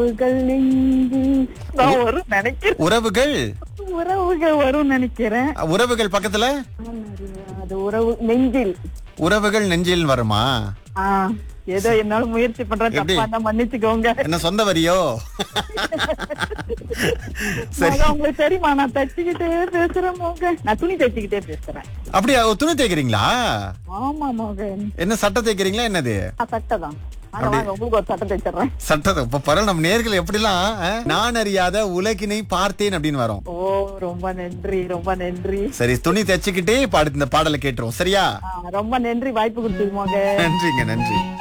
உறவுகள் நெஞ்சில் நான் வரும் நினைக்கிறேன் உறவுகள் உறவுகள் வரும் நினைக்கிறேன் உறவுகள் பக்கத்துல அது உறவு நெஞ்சில் உறவுகள் நெஞ்சில் வருமா ஆ ஏதோ என்னால முயற்சி பண்றேன் எப்படி? தப்பா தான் மன்னிச்சுக்கோங்க என்ன சொந்த வரியோ சரி மகா, உங்களுக்கு தெரியுமா நான் தச்சுக்கிட்டே பேசுறேன் மோகன் நான் துணி தச்சுக்கிட்டே பேசுறேன் அப்படியா ஓ, துணி தேய்க்கிறீங்களா ஆமா மோகன் என்ன சட்டை தேய்க்கிறீங்களா என்னது நான் சட்டை தான் வாங்க, வாங்க உங்களுக்கு ஒரு சட்டை தைச்சிடுறேன் சட்டத்தை இப்ப பரவாயில்ல நம்ம நேர்கள் எப்படிலாம் அஹ், நான் அறியாத உலகினை பார்த்தேன் அப்படின்னு வரும் ஓ ரொம்ப நன்றி ரொம்ப நன்றி சரி துணி தைச்சுக்கிட்டே பாடு இந்த பாடலை கேட்டுருவோம் சரியா ஆ, ரொம்ப நன்றி வாய்ப்பு கொடுத்தது மோகன் நன்றிங்க நன்றி